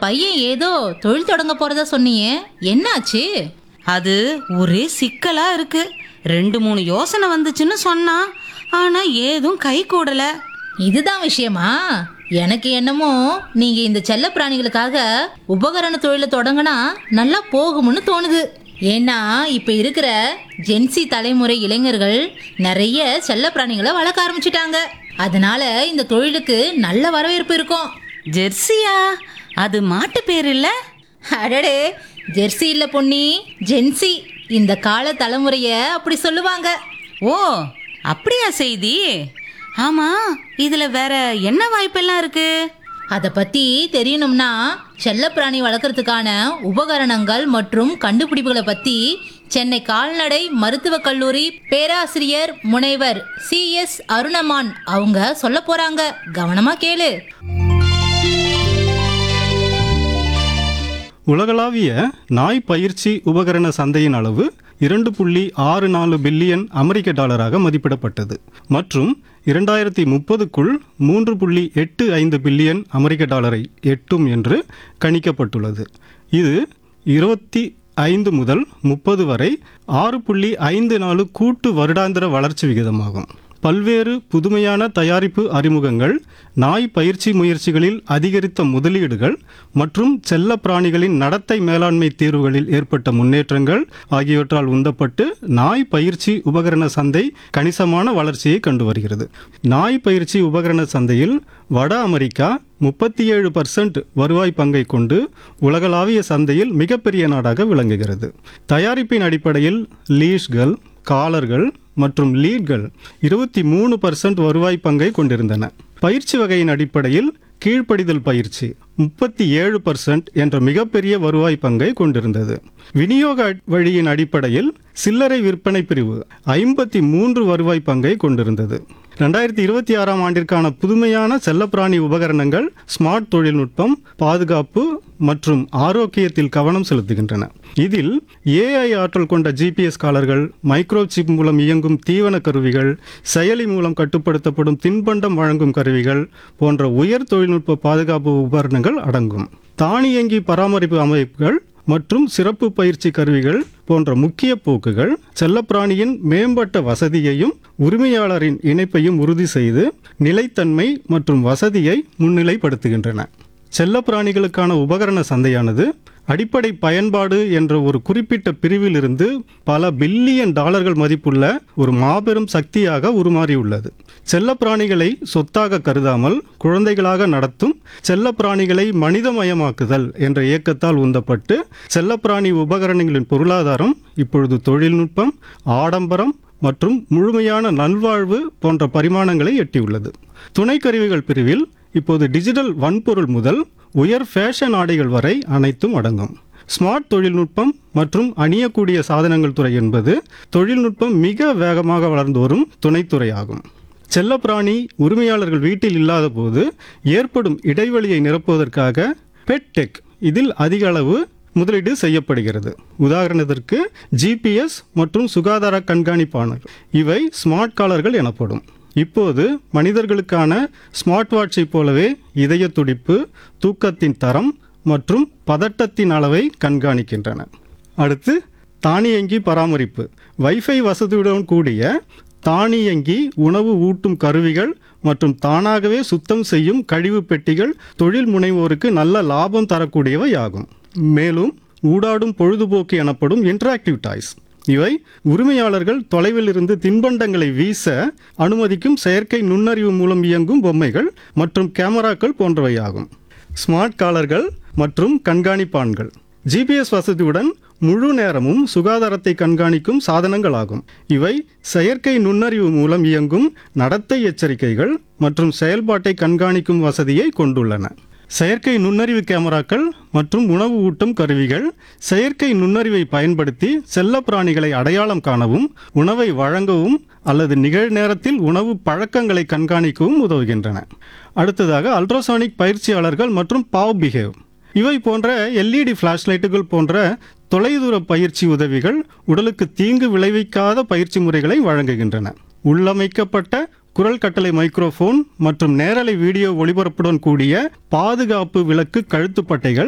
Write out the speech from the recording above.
பையன் ஏதோ தொழில் தொடங்க போறதா சொன்னியே என்னாச்சு அது ஒரே சிக்கலா இருக்கு ரெண்டு மூணு யோசனை வந்துச்சுன்னு சொன்னான் ஆனா ஏதும் கை கூடல இதுதான் விஷயமா எனக்கு என்னமோ நீங்க இந்த செல்ல பிராணிகளுக்காக உபகரண தொழிலை தொடங்கினா நல்லா போகும்னு தோணுது ஏன்னா இப்ப இருக்கிற ஜென்சி தலைமுறை இளைஞர்கள் நிறைய செல்ல பிராணிகளை வளர்க்க ஆரம்பிச்சிட்டாங்க அதனால இந்த தொழிலுக்கு நல்ல வரவேற்பு இருக்கும் ஜெர்சியா அது மாட்டு பேர் இல்ல அடடே ஜெர்சி இல்ல பொன்னி ஜென்சி இந்த கால தலைமுறைய அப்படி சொல்லுவாங்க ஓ அப்படியா செய்தி ஆமா இதுல வேற என்ன வாய்ப்பெல்லாம் இருக்கு அதை பத்தி தெரியணும்னா செல்லப்பிராணி வளர்க்கறதுக்கான உபகரணங்கள் மற்றும் கண்டுபிடிப்புகளை பத்தி சென்னை கால்நடை மருத்துவக் கல்லூரி பேராசிரியர் முனைவர் சி எஸ் அருணமான் அவங்க சொல்ல போறாங்க கவனமா கேளு உலகளாவிய நாய் பயிற்சி உபகரண சந்தையின் அளவு இரண்டு புள்ளி ஆறு நாலு பில்லியன் அமெரிக்க டாலராக மதிப்பிடப்பட்டது மற்றும் இரண்டாயிரத்தி முப்பதுக்குள் மூன்று புள்ளி எட்டு ஐந்து பில்லியன் அமெரிக்க டாலரை எட்டும் என்று கணிக்கப்பட்டுள்ளது இது இருபத்தி ஐந்து முதல் முப்பது வரை ஆறு புள்ளி ஐந்து நாலு கூட்டு வருடாந்திர வளர்ச்சி விகிதமாகும் பல்வேறு புதுமையான தயாரிப்பு அறிமுகங்கள் நாய் பயிற்சி முயற்சிகளில் அதிகரித்த முதலீடுகள் மற்றும் செல்ல பிராணிகளின் நடத்தை மேலாண்மை தீர்வுகளில் ஏற்பட்ட முன்னேற்றங்கள் ஆகியவற்றால் உந்தப்பட்டு நாய் பயிற்சி உபகரண சந்தை கணிசமான வளர்ச்சியை கண்டு வருகிறது நாய் பயிற்சி உபகரண சந்தையில் வட அமெரிக்கா முப்பத்தி ஏழு பர்சன்ட் வருவாய் பங்கை கொண்டு உலகளாவிய சந்தையில் மிகப்பெரிய நாடாக விளங்குகிறது தயாரிப்பின் அடிப்படையில் லீஷ்கள் காலர்கள் மற்றும் லீட்கள் இருபத்தி மூணு பர்சன்ட் வருவாய் பங்கை கொண்டிருந்தன பயிற்சி வகையின் அடிப்படையில் கீழ்ப்படிதல் பயிற்சி முப்பத்தி ஏழு பர்சன்ட் என்ற மிகப்பெரிய வருவாய் பங்கை கொண்டிருந்தது விநியோக வழியின் அடிப்படையில் சில்லறை விற்பனை பிரிவு ஐம்பத்தி மூன்று வருவாய் பங்கை கொண்டிருந்தது ரெண்டாயிரத்தி இருபத்தி ஆறாம் ஆண்டிற்கான புதுமையான செல்லப்பிராணி உபகரணங்கள் ஸ்மார்ட் தொழில்நுட்பம் பாதுகாப்பு மற்றும் ஆரோக்கியத்தில் கவனம் செலுத்துகின்றன இதில் ஏஐ ஆற்றல் கொண்ட ஜிபிஎஸ் காலர்கள் மைக்ரோ சிப் மூலம் இயங்கும் தீவன கருவிகள் செயலி மூலம் கட்டுப்படுத்தப்படும் தின்பண்டம் வழங்கும் கருவிகள் போன்ற உயர் தொழில்நுட்ப பாதுகாப்பு உபகரணங்கள் அடங்கும் தானியங்கி பராமரிப்பு அமைப்புகள் மற்றும் சிறப்பு பயிற்சி கருவிகள் போன்ற முக்கிய போக்குகள் செல்லப்பிராணியின் மேம்பட்ட வசதியையும் உரிமையாளரின் இணைப்பையும் உறுதி செய்து நிலைத்தன்மை மற்றும் வசதியை முன்னிலைப்படுத்துகின்றன செல்லப்பிராணிகளுக்கான உபகரண சந்தையானது அடிப்படை பயன்பாடு என்ற ஒரு குறிப்பிட்ட பிரிவிலிருந்து பல பில்லியன் டாலர்கள் மதிப்புள்ள ஒரு மாபெரும் சக்தியாக உருமாறியுள்ளது செல்லப்பிராணிகளை சொத்தாக கருதாமல் குழந்தைகளாக நடத்தும் செல்லப்பிராணிகளை மனிதமயமாக்குதல் என்ற இயக்கத்தால் உந்தப்பட்டு செல்லப்பிராணி உபகரணங்களின் பொருளாதாரம் இப்பொழுது தொழில்நுட்பம் ஆடம்பரம் மற்றும் முழுமையான நல்வாழ்வு போன்ற பரிமாணங்களை எட்டியுள்ளது துணைக்கருவிகள் பிரிவில் இப்போது டிஜிட்டல் வன்பொருள் முதல் உயர் ஃபேஷன் ஆடைகள் வரை அனைத்தும் அடங்கும் ஸ்மார்ட் தொழில்நுட்பம் மற்றும் அணியக்கூடிய சாதனங்கள் துறை என்பது தொழில்நுட்பம் மிக வேகமாக வளர்ந்து வரும் துணைத்துறையாகும் செல்லப்பிராணி உரிமையாளர்கள் வீட்டில் இல்லாத போது ஏற்படும் இடைவெளியை நிரப்புவதற்காக பெட்டெக் இதில் அதிக அளவு முதலீடு செய்யப்படுகிறது உதாரணத்திற்கு ஜிபிஎஸ் மற்றும் சுகாதார கண்காணிப்பாளர் இவை ஸ்மார்ட் காலர்கள் எனப்படும் இப்போது மனிதர்களுக்கான ஸ்மார்ட் வாட்சை போலவே இதய துடிப்பு தூக்கத்தின் தரம் மற்றும் பதட்டத்தின் அளவை கண்காணிக்கின்றன அடுத்து தானியங்கி பராமரிப்பு வைஃபை வசதியுடன் கூடிய தானியங்கி உணவு ஊட்டும் கருவிகள் மற்றும் தானாகவே சுத்தம் செய்யும் கழிவு பெட்டிகள் தொழில் முனைவோருக்கு நல்ல லாபம் தரக்கூடியவை ஆகும் மேலும் ஊடாடும் பொழுதுபோக்கு எனப்படும் இன்டராக்டிவ் டாய்ஸ் இவை உரிமையாளர்கள் தொலைவில் இருந்து தின்பண்டங்களை வீச அனுமதிக்கும் செயற்கை நுண்ணறிவு மூலம் இயங்கும் பொம்மைகள் மற்றும் கேமராக்கள் போன்றவையாகும் ஸ்மார்ட் காலர்கள் மற்றும் கண்காணிப்பான்கள் ஜிபிஎஸ் வசதியுடன் முழு நேரமும் சுகாதாரத்தை கண்காணிக்கும் சாதனங்களாகும் இவை செயற்கை நுண்ணறிவு மூலம் இயங்கும் நடத்தை எச்சரிக்கைகள் மற்றும் செயல்பாட்டை கண்காணிக்கும் வசதியை கொண்டுள்ளன செயற்கை நுண்ணறிவு கேமராக்கள் மற்றும் உணவு ஊட்டும் கருவிகள் செயற்கை நுண்ணறிவை பயன்படுத்தி செல்லப்பிராணிகளை அடையாளம் காணவும் உணவை வழங்கவும் அல்லது நிகழ்நேரத்தில் உணவு பழக்கங்களை கண்காணிக்கவும் உதவுகின்றன அடுத்ததாக அல்ட்ராசானிக் பயிற்சியாளர்கள் மற்றும் பாவ் பிஹேவ் இவை போன்ற எல்இடி ஃப்ளாஷ்லைட்டுகள் போன்ற தொலைதூர பயிற்சி உதவிகள் உடலுக்கு தீங்கு விளைவிக்காத பயிற்சி முறைகளை வழங்குகின்றன உள்ளமைக்கப்பட்ட குரல் கட்டளை மைக்ரோஃபோன் மற்றும் நேரலை வீடியோ ஒளிபரப்புடன் கூடிய பாதுகாப்பு விளக்கு கழுத்துப்பட்டைகள்